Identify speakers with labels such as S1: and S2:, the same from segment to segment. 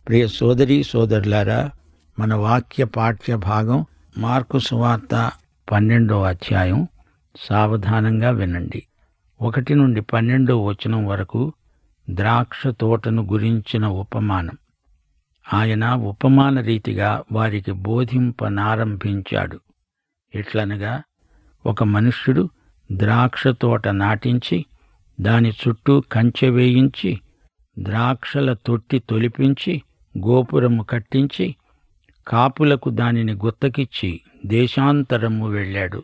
S1: ప్రియ సోదరి సోదరులారా మన వాక్య పాఠ్య భాగం మార్కు సువార్త పన్నెండో అధ్యాయం సావధానంగా వినండి ఒకటి నుండి పన్నెండో వచనం వరకు ద్రాక్ష తోటను గురించిన ఉపమానం ఆయన ఉపమాన రీతిగా వారికి బోధింపనారంభించాడు ఇట్లనగా ఒక మనుష్యుడు ద్రాక్ష తోట నాటించి దాని చుట్టూ కంచె వేయించి ద్రాక్షల తొట్టి తొలిపించి గోపురము కట్టించి కాపులకు దానిని గుత్తకిచ్చి దేశాంతరము వెళ్ళాడు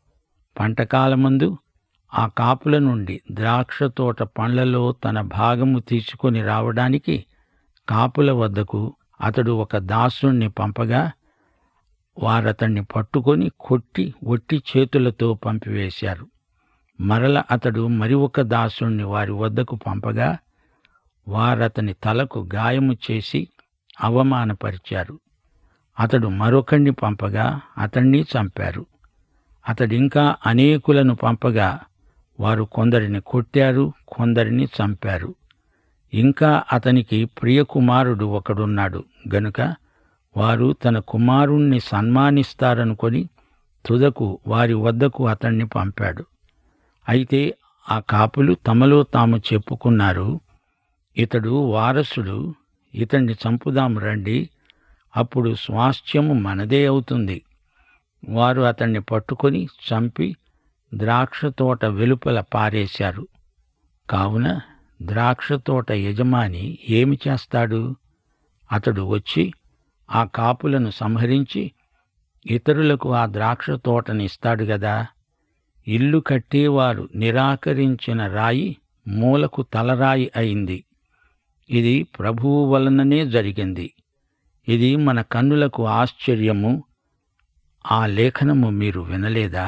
S1: పంటకాలమందు ఆ కాపుల నుండి ద్రాక్ష తోట పండ్లలో తన భాగము తీసుకొని రావడానికి కాపుల వద్దకు అతడు ఒక దాసుణ్ణి పంపగా వారతన్ని పట్టుకొని కొట్టి ఒట్టి చేతులతో పంపివేశారు మరల అతడు మరి ఒక దాసుణ్ణి వారి వద్దకు పంపగా వారతని తలకు గాయము చేసి అవమానపరిచారు అతడు మరొకణ్ణి పంపగా అతణ్ణి చంపారు అతడింకా అనేకులను పంపగా వారు కొందరిని కొట్టారు కొందరిని చంపారు ఇంకా అతనికి ప్రియకుమారుడు ఒకడున్నాడు గనుక వారు తన కుమారుణ్ణి సన్మానిస్తారనుకొని తుదకు వారి వద్దకు అతణ్ణి పంపాడు అయితే ఆ కాపులు తమలో తాము చెప్పుకున్నారు ఇతడు వారసుడు ఇతన్ని చంపుదాం రండి అప్పుడు స్వాస్థ్యము మనదే అవుతుంది వారు అతన్ని పట్టుకొని చంపి ద్రాక్ష తోట వెలుపల పారేశారు కావున ద్రాక్ష తోట యజమాని ఏమి చేస్తాడు అతడు వచ్చి ఆ కాపులను సంహరించి ఇతరులకు ఆ ద్రాక్ష తోటనిస్తాడు గదా ఇల్లు కట్టేవారు నిరాకరించిన రాయి మూలకు తలరాయి అయింది ఇది ప్రభువు వలననే జరిగింది ఇది మన కన్నులకు ఆశ్చర్యము ఆ లేఖనము మీరు వినలేదా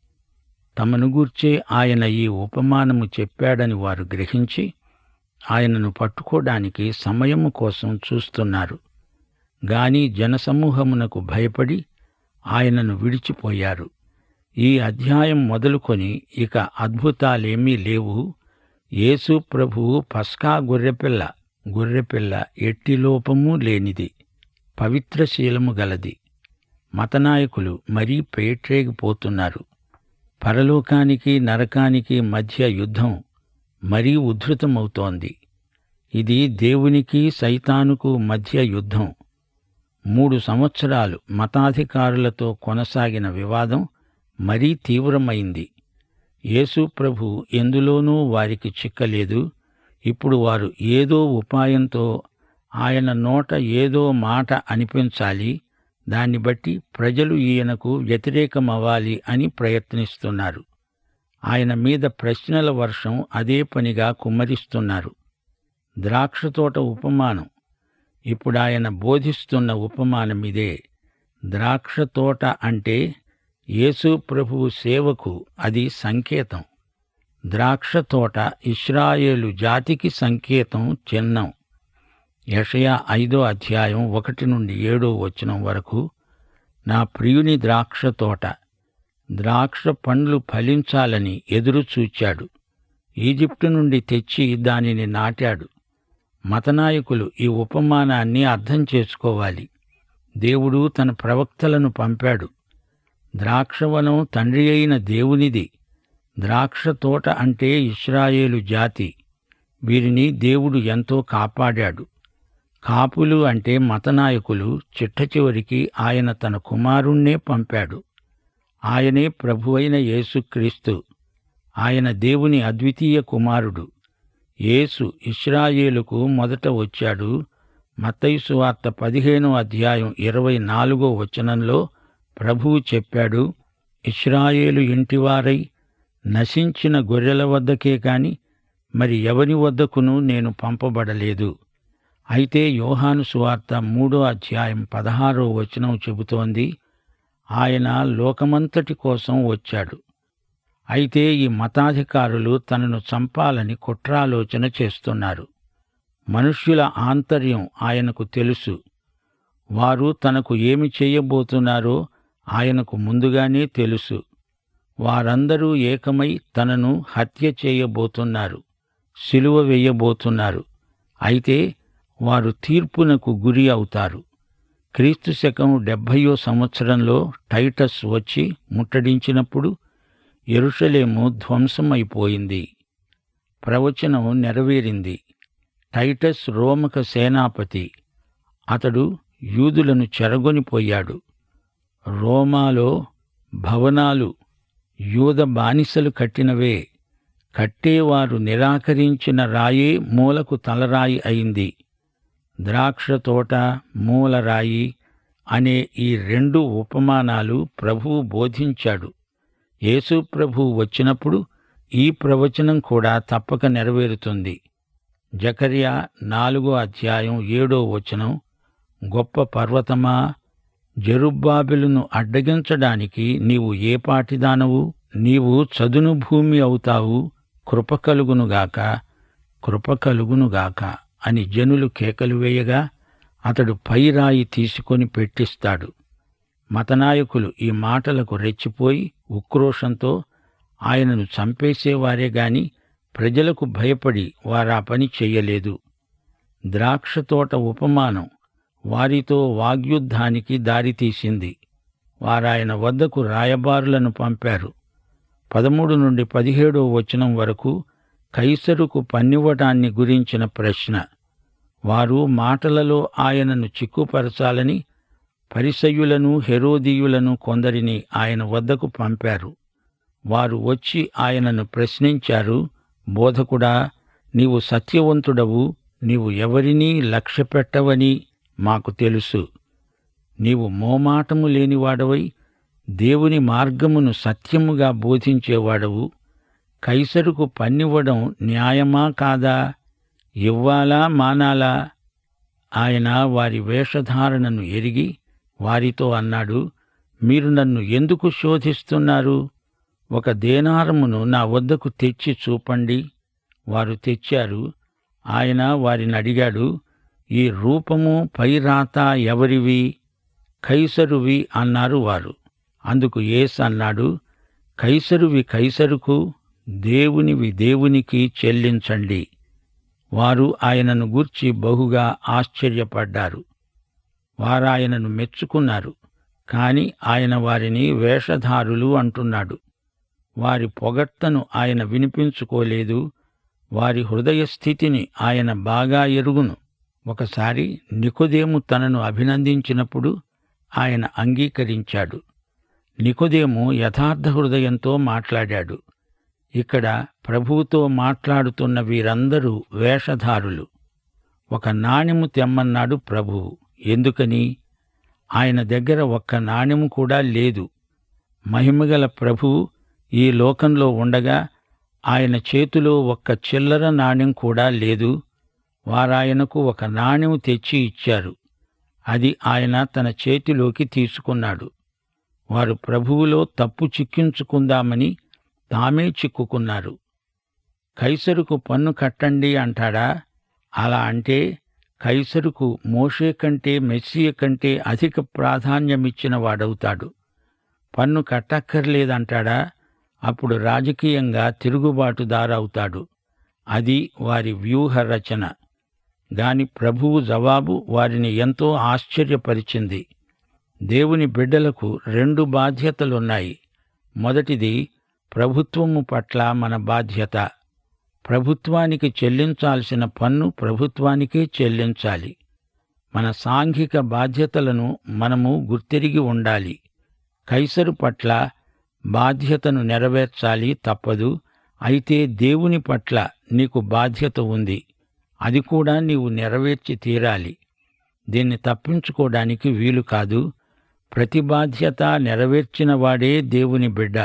S1: తమను గూర్చే ఆయన ఈ ఉపమానము చెప్పాడని వారు గ్రహించి ఆయనను పట్టుకోవడానికి సమయము కోసం చూస్తున్నారు గాని జనసమూహమునకు భయపడి ఆయనను విడిచిపోయారు ఈ అధ్యాయం మొదలుకొని ఇక అద్భుతాలేమీ లేవు యేసు ప్రభువు పస్కా గొర్రెపిల్ల గొర్రెపిల్ల ఎట్టి లోపము లేనిది పవిత్రశీలము గలది మతనాయకులు మరీ పేట్రేగిపోతున్నారు పరలోకానికి నరకానికి మధ్య యుద్ధం మరీ ఉద్ధృతమవుతోంది ఇది దేవునికి సైతానుకు మధ్య యుద్ధం మూడు సంవత్సరాలు మతాధికారులతో కొనసాగిన వివాదం మరీ తీవ్రమైంది యేసు ప్రభు ఎందులోనూ వారికి చిక్కలేదు ఇప్పుడు వారు ఏదో ఉపాయంతో ఆయన నోట ఏదో మాట అనిపించాలి దాన్ని బట్టి ప్రజలు ఈయనకు వ్యతిరేకమవ్వాలి అని ప్రయత్నిస్తున్నారు ఆయన మీద ప్రశ్నల వర్షం అదే పనిగా కుమ్మరిస్తున్నారు ద్రాక్షతోట ఉపమానం ఇప్పుడు ఆయన బోధిస్తున్న ఉపమానం ఇదే ద్రాక్ష తోట అంటే యేసు ప్రభువు సేవకు అది సంకేతం ద్రాక్ష తోట ఇస్రాయేలు జాతికి సంకేతం చిహ్నం యషయా ఐదో అధ్యాయం ఒకటి నుండి ఏడో వచనం వరకు నా ప్రియుని ద్రాక్ష తోట ద్రాక్ష పండ్లు ఫలించాలని ఎదురు చూచాడు ఈజిప్టు నుండి తెచ్చి దానిని నాటాడు మతనాయకులు ఈ ఉపమానాన్ని అర్థం చేసుకోవాలి దేవుడు తన ప్రవక్తలను పంపాడు ద్రాక్షవనం తండ్రి అయిన దేవునిది ద్రాక్ష తోట అంటే ఇస్రాయేలు జాతి వీరిని దేవుడు ఎంతో కాపాడాడు కాపులు అంటే మతనాయకులు చిట్ట చివరికి ఆయన తన కుమారుణ్ణే పంపాడు ఆయనే ప్రభువైన యేసుక్రీస్తు ఆయన దేవుని అద్వితీయ కుమారుడు యేసు ఇస్రాయేలుకు మొదట వచ్చాడు మత్తయి వార్త పదిహేనో అధ్యాయం ఇరవై నాలుగో వచనంలో ప్రభువు చెప్పాడు ఇస్రాయేలు ఇంటివారై నశించిన గొర్రెల వద్దకే కాని మరి ఎవరి వద్దకును నేను పంపబడలేదు అయితే యోహాను సువార్త మూడో అధ్యాయం పదహారో వచనం చెబుతోంది ఆయన లోకమంతటి కోసం వచ్చాడు అయితే ఈ మతాధికారులు తనను చంపాలని కుట్రాలోచన చేస్తున్నారు మనుష్యుల ఆంతర్యం ఆయనకు తెలుసు వారు తనకు ఏమి చేయబోతున్నారో ఆయనకు ముందుగానే తెలుసు వారందరూ ఏకమై తనను హత్య చేయబోతున్నారు సిలువ వేయబోతున్నారు అయితే వారు తీర్పునకు గురి అవుతారు క్రీస్తు శకం డెబ్భయో సంవత్సరంలో టైటస్ వచ్చి ముట్టడించినప్పుడు ఎరుషలేము ధ్వంసమైపోయింది ప్రవచనం నెరవేరింది టైటస్ రోమక సేనాపతి అతడు యూదులను చెరగొనిపోయాడు రోమాలో భవనాలు యూద బానిసలు కట్టినవే కట్టేవారు నిరాకరించిన రాయే మూలకు తలరాయి అయింది ద్రాక్ష తోట మూలరాయి అనే ఈ రెండు ఉపమానాలు ప్రభువు బోధించాడు యేసు ప్రభువు వచ్చినప్పుడు ఈ ప్రవచనం కూడా తప్పక నెరవేరుతుంది జకర్యా నాలుగో అధ్యాయం ఏడో వచనం గొప్ప పర్వతమా జరుబ్బాబెలును అడ్డగించడానికి నీవు ఏ పాటిదానవు నీవు చదును భూమి అవుతావు కృప కలుగునుగాక కృప కలుగునుగాక అని జనులు కేకలు వేయగా అతడు పైరాయి తీసుకొని పెట్టిస్తాడు మతనాయకులు ఈ మాటలకు రెచ్చిపోయి ఉక్రోషంతో ఆయనను చంపేసేవారే గాని ప్రజలకు భయపడి వారా పని చెయ్యలేదు ద్రాక్షతోట ఉపమానం వారితో వాగ్యుద్ధానికి దారితీసింది వారాయన వద్దకు రాయబారులను పంపారు పదమూడు నుండి పదిహేడో వచనం వరకు కైసరుకు పన్నివ్వటాన్ని గురించిన ప్రశ్న వారు మాటలలో ఆయనను చిక్కుపరచాలని పరిసయ్యులను హెరోదీయులను కొందరిని ఆయన వద్దకు పంపారు వారు వచ్చి ఆయనను ప్రశ్నించారు బోధకుడా నీవు సత్యవంతుడవు నీవు ఎవరినీ లక్ష్యపెట్టవని మాకు తెలుసు నీవు మోమాటము లేనివాడవై దేవుని మార్గమును సత్యముగా బోధించేవాడవు కైసరుకు పన్నివ్వడం న్యాయమా కాదా ఇవ్వాలా మానాలా ఆయన వారి వేషధారణను ఎరిగి వారితో అన్నాడు మీరు నన్ను ఎందుకు శోధిస్తున్నారు ఒక దేనారమును నా వద్దకు తెచ్చి చూపండి వారు తెచ్చారు ఆయన వారిని అడిగాడు ఈ రూపము పైరాత ఎవరివి కైసరువి అన్నారు వారు అందుకు ఏస్ అన్నాడు కైసరువి కైసరుకు దేవునివి దేవునికి చెల్లించండి వారు ఆయనను గూర్చి బహుగా ఆశ్చర్యపడ్డారు వారాయనను మెచ్చుకున్నారు కాని ఆయన వారిని వేషధారులు అంటున్నాడు వారి పొగట్టను ఆయన వినిపించుకోలేదు వారి హృదయ స్థితిని ఆయన బాగా ఎరుగును ఒకసారి నికోదేము తనను అభినందించినప్పుడు ఆయన అంగీకరించాడు నికోదేము యథార్థ హృదయంతో మాట్లాడాడు ఇక్కడ ప్రభువుతో మాట్లాడుతున్న వీరందరూ వేషధారులు ఒక నాణెము తెమ్మన్నాడు ప్రభువు ఎందుకని ఆయన దగ్గర ఒక్క నాణెము కూడా లేదు మహిమగల ప్రభువు ఈ లోకంలో ఉండగా ఆయన చేతిలో ఒక్క చిల్లర నాణెం కూడా లేదు వారాయనకు ఒక నాణెం తెచ్చి ఇచ్చారు అది ఆయన తన చేతిలోకి తీసుకున్నాడు వారు ప్రభువులో తప్పు చిక్కించుకుందామని తామే చిక్కుకున్నారు కైసరుకు పన్ను కట్టండి అంటాడా అలా అంటే కైసరుకు మోషే కంటే మెస్సియ కంటే అధిక ప్రాధాన్యమిచ్చిన వాడవుతాడు పన్ను కట్టక్కర్లేదంటాడా అప్పుడు రాజకీయంగా తిరుగుబాటుదారవుతాడు అది వారి వ్యూహ రచన గాని ప్రభువు జవాబు వారిని ఎంతో ఆశ్చర్యపరిచింది దేవుని బిడ్డలకు రెండు బాధ్యతలున్నాయి మొదటిది ప్రభుత్వము పట్ల మన బాధ్యత ప్రభుత్వానికి చెల్లించాల్సిన పన్ను ప్రభుత్వానికే చెల్లించాలి మన సాంఘిక బాధ్యతలను మనము గుర్తెరిగి ఉండాలి కైసరు పట్ల బాధ్యతను నెరవేర్చాలి తప్పదు అయితే దేవుని పట్ల నీకు బాధ్యత ఉంది అది కూడా నీవు నెరవేర్చి తీరాలి దీన్ని తప్పించుకోవడానికి వీలు కాదు ప్రతి బాధ్యత నెరవేర్చిన వాడే దేవుని బిడ్డ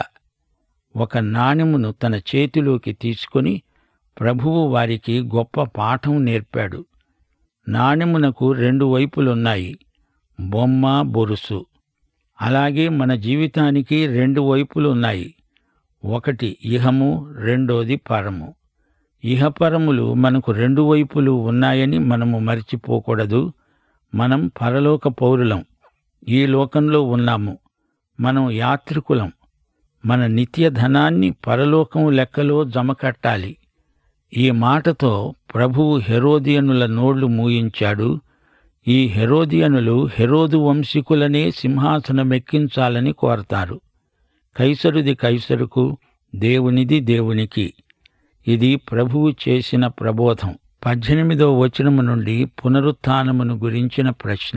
S1: ఒక నాణెమును తన చేతిలోకి తీసుకొని ప్రభువు వారికి గొప్ప పాఠం నేర్పాడు నాణెమునకు రెండు వైపులున్నాయి బొమ్మ బొరుసు అలాగే మన జీవితానికి రెండు వైపులున్నాయి ఒకటి ఇహము రెండోది పరము ఇహపరములు మనకు రెండు వైపులు ఉన్నాయని మనము మర్చిపోకూడదు మనం పరలోక పౌరులం ఈ లోకంలో ఉన్నాము మనం యాత్రికులం మన నిత్య ధనాన్ని పరలోకం లెక్కలో జమ కట్టాలి ఈ మాటతో ప్రభువు హెరోదియనుల నోళ్లు మూయించాడు ఈ హెరోదియనులు హెరోదు వంశీకులనే సింహాసనమెక్కించాలని కోరతారు కైసరుది కైసరుకు దేవునిది దేవునికి ఇది ప్రభువు చేసిన ప్రబోధం పద్దెనిమిదో వచనము నుండి పునరుత్థానమును గురించిన ప్రశ్న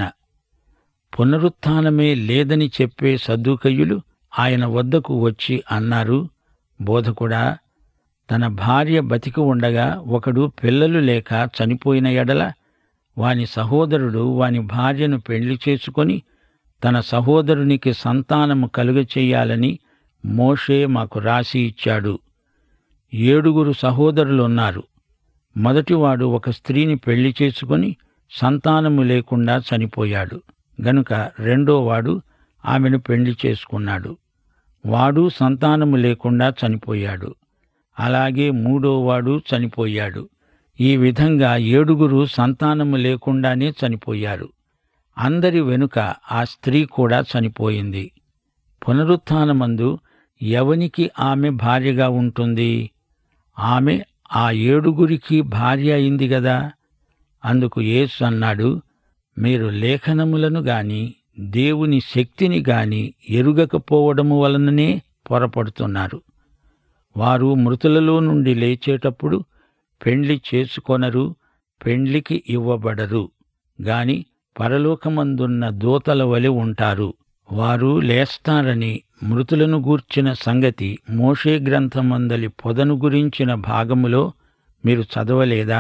S1: పునరుత్థానమే లేదని చెప్పే సద్దుకయ్యులు ఆయన వద్దకు వచ్చి అన్నారు బోధకుడా తన భార్య బతికి ఉండగా ఒకడు పిల్లలు లేక చనిపోయిన ఎడల వాని సహోదరుడు వాని భార్యను పెళ్లి చేసుకొని తన సహోదరునికి సంతానము కలుగచేయాలని మోషే మాకు రాసి ఇచ్చాడు ఏడుగురు సహోదరులున్నారు మొదటివాడు ఒక స్త్రీని పెళ్లి చేసుకొని సంతానము లేకుండా చనిపోయాడు గనుక రెండోవాడు ఆమెను పెళ్లి చేసుకున్నాడు వాడు సంతానము లేకుండా చనిపోయాడు అలాగే మూడోవాడు చనిపోయాడు ఈ విధంగా ఏడుగురు సంతానము లేకుండానే చనిపోయారు అందరి వెనుక ఆ స్త్రీ కూడా చనిపోయింది పునరుత్థానమందు ఎవనికి ఆమె భార్యగా ఉంటుంది ఆమె ఆ ఏడుగురికి భార్య అయింది గదా అందుకు యేసు అన్నాడు మీరు లేఖనములను గాని దేవుని శక్తిని గాని ఎరుగకపోవడము వలననే పొరపడుతున్నారు వారు మృతులలో నుండి లేచేటప్పుడు పెండ్లి చేసుకొనరు పెండ్లికి ఇవ్వబడరు గాని పరలోకమందున్న దూతల వలె ఉంటారు వారు లేస్తారని మృతులను గూర్చిన సంగతి మోషే గ్రంథమందలి పొదను గురించిన భాగములో మీరు చదవలేదా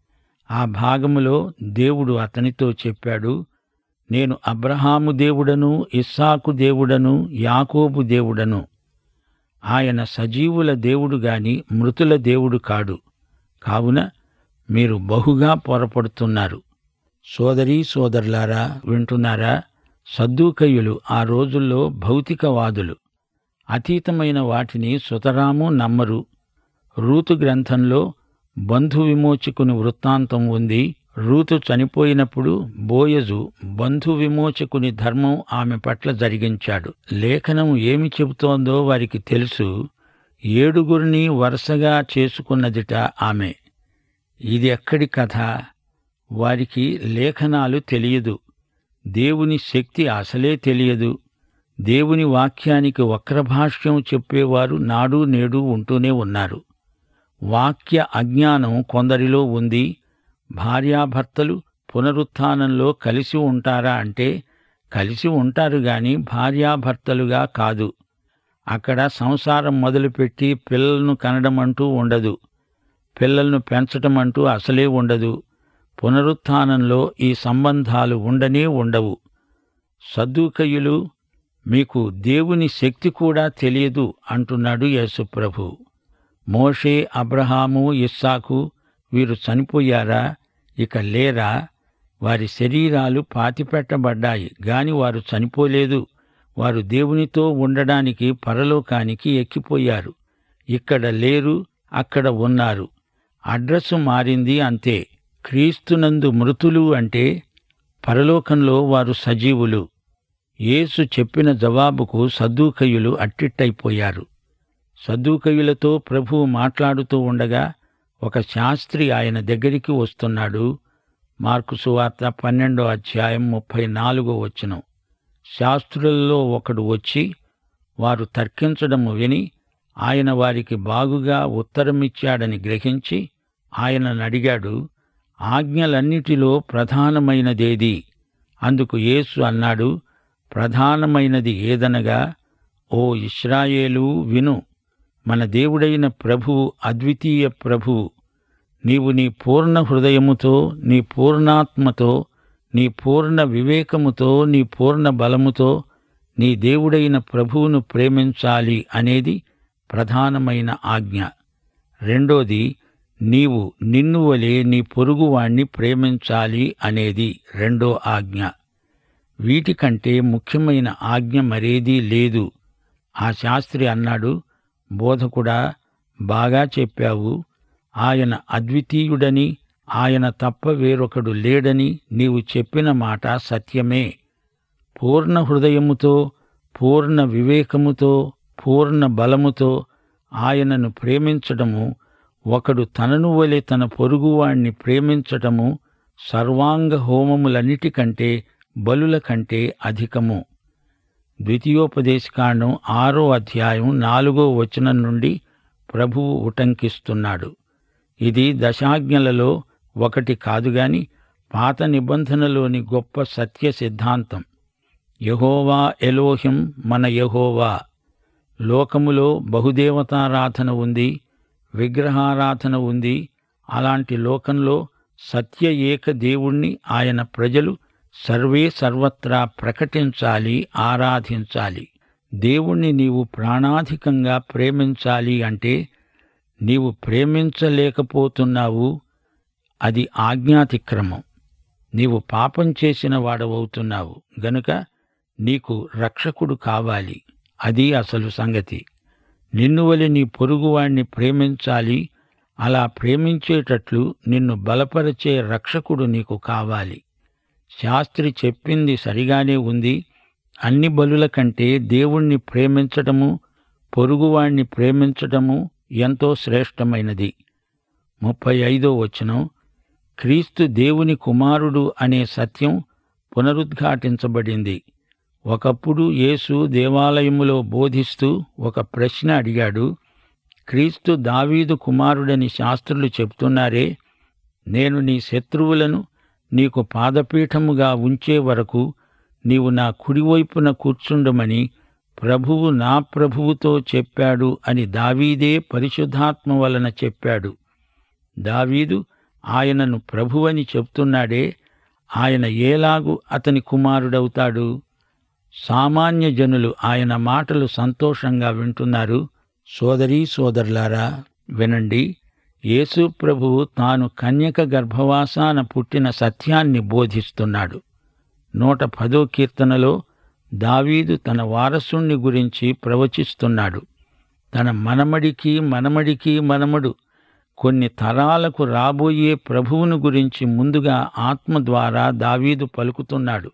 S1: ఆ భాగములో దేవుడు అతనితో చెప్పాడు నేను అబ్రహాము దేవుడను ఇస్సాకు దేవుడను యాకోబు దేవుడను ఆయన సజీవుల దేవుడు గాని మృతుల దేవుడు కాడు కావున మీరు బహుగా పొరపడుతున్నారు సోదరీ సోదరులారా వింటున్నారా సద్దూకయ్యులు ఆ రోజుల్లో భౌతికవాదులు అతీతమైన వాటిని సుతరాము నమ్మరు రూతు గ్రంథంలో బంధు విమోచకుని వృత్తాంతం ఉంది రూతు చనిపోయినప్పుడు బోయజు బంధు విమోచకుని ధర్మం ఆమె పట్ల జరిగించాడు లేఖనం ఏమి చెబుతోందో వారికి తెలుసు ఏడుగురిని వరుసగా చేసుకున్నదిట ఆమె ఇది ఎక్కడి కథ వారికి లేఖనాలు తెలియదు దేవుని శక్తి అసలే తెలియదు దేవుని వాక్యానికి వక్రభాష్యం చెప్పేవారు నాడు నేడు ఉంటూనే ఉన్నారు వాక్య అజ్ఞానం కొందరిలో ఉంది భార్యాభర్తలు పునరుత్థానంలో కలిసి ఉంటారా అంటే కలిసి ఉంటారు గాని భార్యాభర్తలుగా కాదు అక్కడ సంసారం మొదలుపెట్టి పిల్లలను కనడం అంటూ ఉండదు పిల్లలను పెంచటం అంటూ అసలే ఉండదు పునరుత్థానంలో ఈ సంబంధాలు ఉండనే ఉండవు సద్దూకయ్యులు మీకు దేవుని శక్తి కూడా తెలియదు అంటున్నాడు యేసుప్రభు మోషే అబ్రహాము ఇస్సాకు వీరు చనిపోయారా ఇక లేరా వారి శరీరాలు పాతిపెట్టబడ్డాయి గాని వారు చనిపోలేదు వారు దేవునితో ఉండడానికి పరలోకానికి ఎక్కిపోయారు ఇక్కడ లేరు అక్కడ ఉన్నారు అడ్రస్సు మారింది అంతే క్రీస్తునందు మృతులు అంటే పరలోకంలో వారు సజీవులు యేసు చెప్పిన జవాబుకు సద్దూకయులు అట్టిట్టయిపోయారు సద్దూకయులతో ప్రభువు మాట్లాడుతూ ఉండగా ఒక శాస్త్రి ఆయన దగ్గరికి వస్తున్నాడు మార్కు సువార్త పన్నెండో అధ్యాయం ముప్పై నాలుగో వచనం శాస్త్రులలో ఒకడు వచ్చి వారు తర్కించడము విని ఆయన వారికి బాగుగా ఉత్తరమిచ్చాడని గ్రహించి ఆయనను అడిగాడు ఆజ్ఞలన్నిటిలో ప్రధానమైనదేది అందుకు యేసు అన్నాడు ప్రధానమైనది ఏదనగా ఓ ఇస్రాయేలు విను మన దేవుడైన ప్రభువు అద్వితీయ ప్రభువు నీవు నీ పూర్ణ హృదయముతో నీ పూర్ణాత్మతో నీ పూర్ణ వివేకముతో నీ పూర్ణ బలముతో నీ దేవుడైన ప్రభువును ప్రేమించాలి అనేది ప్రధానమైన ఆజ్ఞ రెండోది నీవు నిన్ను వలె నీ పొరుగువాణ్ణి ప్రేమించాలి అనేది రెండో ఆజ్ఞ వీటికంటే ముఖ్యమైన ఆజ్ఞ మరేదీ లేదు ఆ శాస్త్రి అన్నాడు బోధకుడా బాగా చెప్పావు ఆయన అద్వితీయుడని ఆయన తప్ప వేరొకడు లేడని నీవు చెప్పిన మాట సత్యమే పూర్ణ హృదయముతో పూర్ణ వివేకముతో పూర్ణ బలముతో ఆయనను ప్రేమించడము ఒకడు తనను వలె తన పొరుగువాణ్ణి ప్రేమించటము సర్వాంగ హోమములన్నిటికంటే బలుల కంటే అధికము ద్వితీయోపదేశకాండం ఆరో అధ్యాయం నాలుగో వచనం నుండి ప్రభువు ఉటంకిస్తున్నాడు ఇది దశాజ్ఞలలో ఒకటి కాదుగాని పాత నిబంధనలోని గొప్ప సత్య సిద్ధాంతం యహోవా ఎలోహిం మన యహోవా లోకములో బహుదేవతారాధన ఉంది విగ్రహారాధన ఉంది అలాంటి లోకంలో సత్య ఏక దేవుణ్ణి ఆయన ప్రజలు సర్వే సర్వత్రా ప్రకటించాలి ఆరాధించాలి దేవుణ్ణి నీవు ప్రాణాధికంగా ప్రేమించాలి అంటే నీవు ప్రేమించలేకపోతున్నావు అది ఆజ్ఞాతిక్రమం నీవు పాపం చేసిన వాడవవుతున్నావు గనుక నీకు రక్షకుడు కావాలి అది అసలు సంగతి నిన్ను వలె నీ పొరుగువాణ్ణి ప్రేమించాలి అలా ప్రేమించేటట్లు నిన్ను బలపరిచే రక్షకుడు నీకు కావాలి శాస్త్రి చెప్పింది సరిగానే ఉంది అన్ని బలుల కంటే దేవుణ్ణి ప్రేమించటము పొరుగువాణ్ణి ప్రేమించటము ఎంతో శ్రేష్టమైనది ముప్పై ఐదో వచనం క్రీస్తు దేవుని కుమారుడు అనే సత్యం పునరుద్ఘాటించబడింది ఒకప్పుడు యేసు దేవాలయములో బోధిస్తూ ఒక ప్రశ్న అడిగాడు క్రీస్తు దావీదు కుమారుడని శాస్త్రులు చెప్తున్నారే నేను నీ శత్రువులను నీకు పాదపీఠముగా ఉంచే వరకు నీవు నా కుడివైపున కూర్చుండమని ప్రభువు నా ప్రభువుతో చెప్పాడు అని దావీదే పరిశుద్ధాత్మ వలన చెప్పాడు దావీదు ఆయనను ప్రభువని చెప్తున్నాడే ఆయన ఏలాగు అతని కుమారుడవుతాడు సామాన్య జనులు ఆయన మాటలు సంతోషంగా వింటున్నారు సోదరీ సోదరులారా వినండి యేసు ప్రభువు తాను కన్యక గర్భవాసాన పుట్టిన సత్యాన్ని బోధిస్తున్నాడు నూట పదో కీర్తనలో దావీదు తన వారసుణ్ణి గురించి ప్రవచిస్తున్నాడు తన మనమడికి మనమడికి మనమడు కొన్ని తరాలకు రాబోయే ప్రభువును గురించి ముందుగా ఆత్మ ద్వారా దావీదు పలుకుతున్నాడు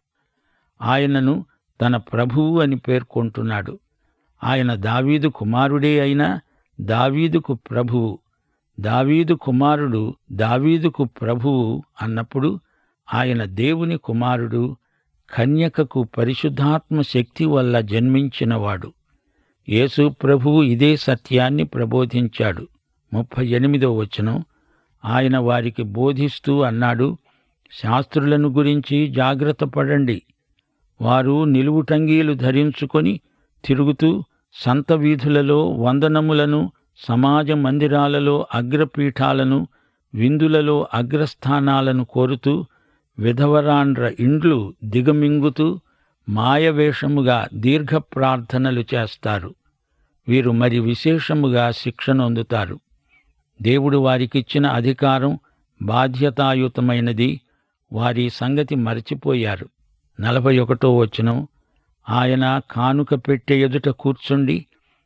S1: ఆయనను తన ప్రభువు అని పేర్కొంటున్నాడు ఆయన దావీదు కుమారుడే అయినా దావీదుకు ప్రభువు దావీదు కుమారుడు దావీదుకు ప్రభువు అన్నప్పుడు ఆయన దేవుని కుమారుడు కన్యకకు పరిశుద్ధాత్మ శక్తి వల్ల జన్మించినవాడు యేసు ప్రభువు ఇదే సత్యాన్ని ప్రబోధించాడు ముప్పై ఎనిమిదో వచనం ఆయన వారికి బోధిస్తూ అన్నాడు శాస్త్రులను గురించి జాగ్రత్త పడండి వారు నిలువుటంగీలు ధరించుకొని తిరుగుతూ సంత వీధులలో వందనములను సమాజ మందిరాలలో అగ్రపీఠాలను విందులలో అగ్రస్థానాలను కోరుతూ విధవరాండ్ర ఇండ్లు దిగమింగుతూ మాయవేషముగా దీర్ఘ ప్రార్థనలు చేస్తారు వీరు మరి విశేషముగా శిక్షనొందుతారు దేవుడు వారికిచ్చిన అధికారం బాధ్యతాయుతమైనది వారి సంగతి మరచిపోయారు నలభై ఒకటో వచనం ఆయన కానుక పెట్టె ఎదుట కూర్చుండి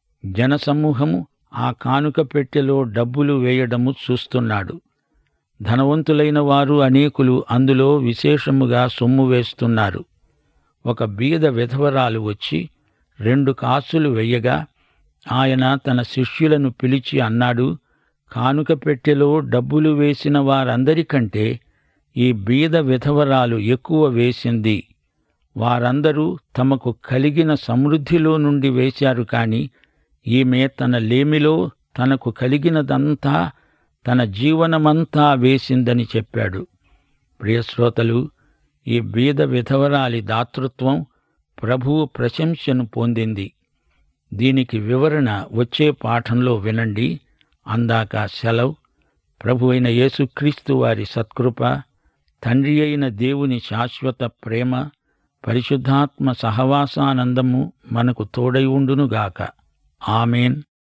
S1: జనసమూహము ఆ కానుక పెట్టెలో డబ్బులు వేయడము చూస్తున్నాడు ధనవంతులైన వారు అనేకులు అందులో విశేషముగా సొమ్ము వేస్తున్నారు ఒక బీద విధవరాలు వచ్చి రెండు కాసులు వెయ్యగా ఆయన తన శిష్యులను పిలిచి అన్నాడు కానుక పెట్టెలో డబ్బులు వేసిన వారందరికంటే ఈ బీద విధవరాలు ఎక్కువ వేసింది వారందరూ తమకు కలిగిన సమృద్ధిలో నుండి వేశారు కాని ఈమె తన లేమిలో తనకు కలిగినదంతా తన జీవనమంతా వేసిందని చెప్పాడు ప్రియశ్రోతలు ఈ బీద విధవరాలి దాతృత్వం ప్రభువు ప్రశంసను పొందింది దీనికి వివరణ వచ్చే పాఠంలో వినండి అందాక సెలవు ప్రభు అయిన యేసుక్రీస్తు వారి సత్కృప తండ్రి అయిన దేవుని శాశ్వత ప్రేమ పరిశుద్ధాత్మ సహవాసానందము మనకు తోడై ఉండునుగాక ఆమెన్